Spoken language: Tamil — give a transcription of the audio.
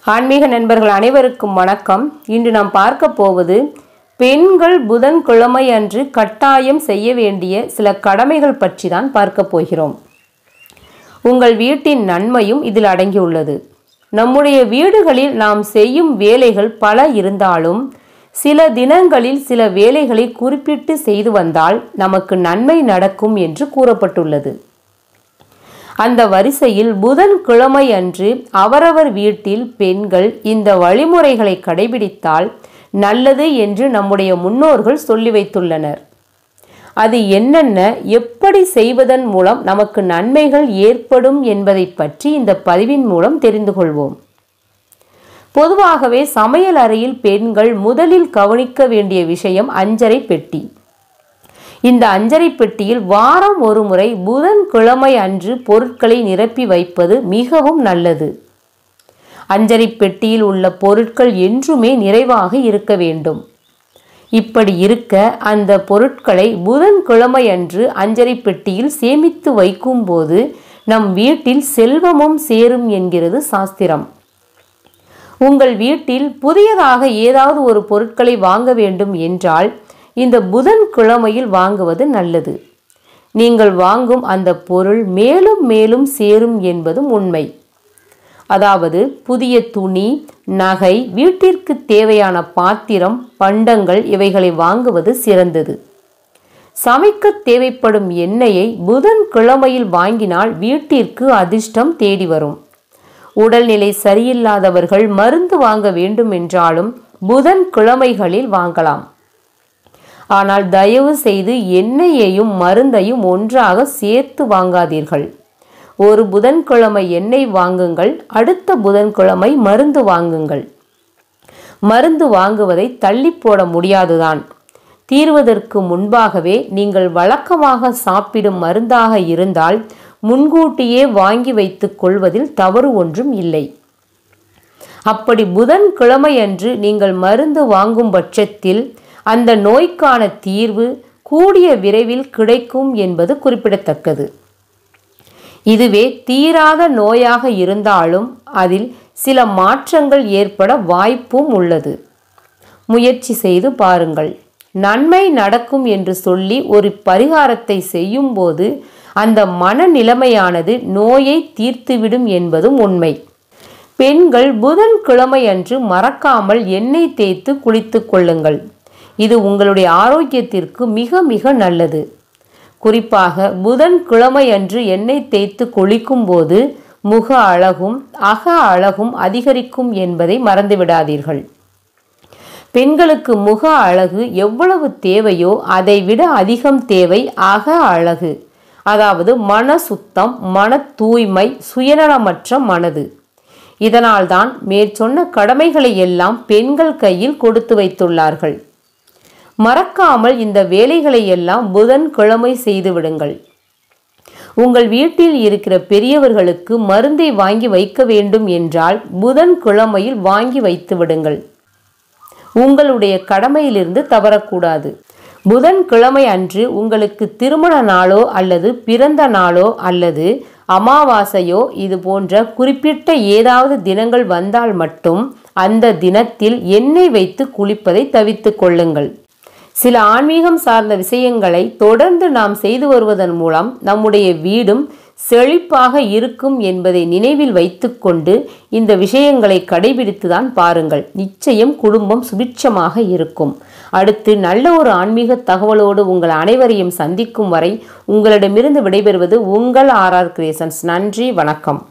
ஆன்மீக நண்பர்கள் அனைவருக்கும் வணக்கம் இன்று நாம் பார்க்க போவது பெண்கள் புதன்கிழமை அன்று கட்டாயம் செய்ய வேண்டிய சில கடமைகள் பற்றி தான் பார்க்க போகிறோம் உங்கள் வீட்டின் நன்மையும் இதில் அடங்கியுள்ளது நம்முடைய வீடுகளில் நாம் செய்யும் வேலைகள் பல இருந்தாலும் சில தினங்களில் சில வேலைகளை குறிப்பிட்டு செய்து வந்தால் நமக்கு நன்மை நடக்கும் என்று கூறப்பட்டுள்ளது அந்த வரிசையில் புதன்கிழமை அன்று அவரவர் வீட்டில் பெண்கள் இந்த வழிமுறைகளை கடைபிடித்தால் நல்லது என்று நம்முடைய முன்னோர்கள் சொல்லி வைத்துள்ளனர் அது என்னென்ன எப்படி செய்வதன் மூலம் நமக்கு நன்மைகள் ஏற்படும் என்பதை பற்றி இந்த பதிவின் மூலம் தெரிந்து கொள்வோம் பொதுவாகவே சமையல் அறையில் பெண்கள் முதலில் கவனிக்க வேண்டிய விஷயம் அஞ்சரை பெட்டி இந்த அஞ்சரை பெட்டியில் வாரம் ஒரு முறை புதன்கிழமை அன்று பொருட்களை நிரப்பி வைப்பது மிகவும் நல்லது அஞ்சரை பெட்டியில் உள்ள பொருட்கள் என்றுமே நிறைவாக இருக்க வேண்டும் இப்படி இருக்க அந்த பொருட்களை புதன்கிழமை அன்று அஞ்சரை பெட்டியில் சேமித்து வைக்கும்போது நம் வீட்டில் செல்வமும் சேரும் என்கிறது சாஸ்திரம் உங்கள் வீட்டில் புதியதாக ஏதாவது ஒரு பொருட்களை வாங்க வேண்டும் என்றால் இந்த புதன்கிழமையில் வாங்குவது நல்லது நீங்கள் வாங்கும் அந்த பொருள் மேலும் மேலும் சேரும் என்பதும் உண்மை அதாவது புதிய துணி நகை வீட்டிற்கு தேவையான பாத்திரம் பண்டங்கள் இவைகளை வாங்குவது சிறந்தது சமைக்க தேவைப்படும் எண்ணெயை புதன்கிழமையில் வாங்கினால் வீட்டிற்கு அதிர்ஷ்டம் தேடி வரும் உடல்நிலை சரியில்லாதவர்கள் மருந்து வாங்க வேண்டும் என்றாலும் புதன் கிழமைகளில் வாங்கலாம் ஆனால் தயவு செய்து எண்ணெயையும் மருந்தையும் ஒன்றாக சேர்த்து வாங்காதீர்கள் ஒரு புதன்கிழமை எண்ணெய் வாங்குங்கள் அடுத்த புதன்கிழமை மருந்து வாங்குங்கள் மருந்து வாங்குவதை தள்ளி போட முடியாதுதான் தீர்வதற்கு முன்பாகவே நீங்கள் வழக்கமாக சாப்பிடும் மருந்தாக இருந்தால் முன்கூட்டியே வாங்கி வைத்துக் கொள்வதில் தவறு ஒன்றும் இல்லை அப்படி புதன் கிழமை அன்று நீங்கள் மருந்து வாங்கும் பட்சத்தில் அந்த நோய்க்கான தீர்வு கூடிய விரைவில் கிடைக்கும் என்பது குறிப்பிடத்தக்கது இதுவே தீராத நோயாக இருந்தாலும் அதில் சில மாற்றங்கள் ஏற்பட வாய்ப்பும் உள்ளது முயற்சி செய்து பாருங்கள் நன்மை நடக்கும் என்று சொல்லி ஒரு பரிகாரத்தை செய்யும்போது அந்த மனநிலைமையானது நோயை தீர்த்துவிடும் என்பதும் உண்மை பெண்கள் புதன் கிழமை அன்று மறக்காமல் எண்ணெய் தேய்த்து குளித்து கொள்ளுங்கள் இது உங்களுடைய ஆரோக்கியத்திற்கு மிக மிக நல்லது குறிப்பாக புதன் கிழமை அன்று எண்ணெய் தேய்த்து குளிக்கும் போது முக அழகும் அக அழகும் அதிகரிக்கும் என்பதை மறந்துவிடாதீர்கள் பெண்களுக்கு முக அழகு எவ்வளவு தேவையோ அதைவிட அதிகம் தேவை அக அழகு அதாவது மன சுத்தம் மன தூய்மை சுயநலமற்ற மனது இதனால்தான் மேற்சொன்ன கடமைகளை எல்லாம் பெண்கள் கையில் கொடுத்து வைத்துள்ளார்கள் மறக்காமல் இந்த வேலைகளை எல்லாம் புதன் கிழமை செய்து விடுங்கள் உங்கள் வீட்டில் இருக்கிற பெரியவர்களுக்கு மருந்தை வாங்கி வைக்க வேண்டும் என்றால் புதன் கிழமையில் வாங்கி வைத்து விடுங்கள் உங்களுடைய கடமையிலிருந்து தவறக்கூடாது புதன் கிழமை அன்று உங்களுக்கு திருமண நாளோ அல்லது பிறந்த நாளோ அல்லது அமாவாசையோ இது போன்ற குறிப்பிட்ட ஏதாவது தினங்கள் வந்தால் மட்டும் அந்த தினத்தில் எண்ணெய் வைத்து குளிப்பதை தவித்து கொள்ளுங்கள் சில ஆன்மீகம் சார்ந்த விஷயங்களை தொடர்ந்து நாம் செய்து வருவதன் மூலம் நம்முடைய வீடும் செழிப்பாக இருக்கும் என்பதை நினைவில் வைத்துக்கொண்டு இந்த விஷயங்களை கடைபிடித்துதான் பாருங்கள் நிச்சயம் குடும்பம் சுபிட்சமாக இருக்கும் அடுத்து நல்ல ஒரு ஆன்மீக தகவலோடு உங்கள் அனைவரையும் சந்திக்கும் வரை உங்களிடமிருந்து விடைபெறுவது உங்கள் ஆர்ஆர் கிரியேஷன்ஸ் நன்றி வணக்கம்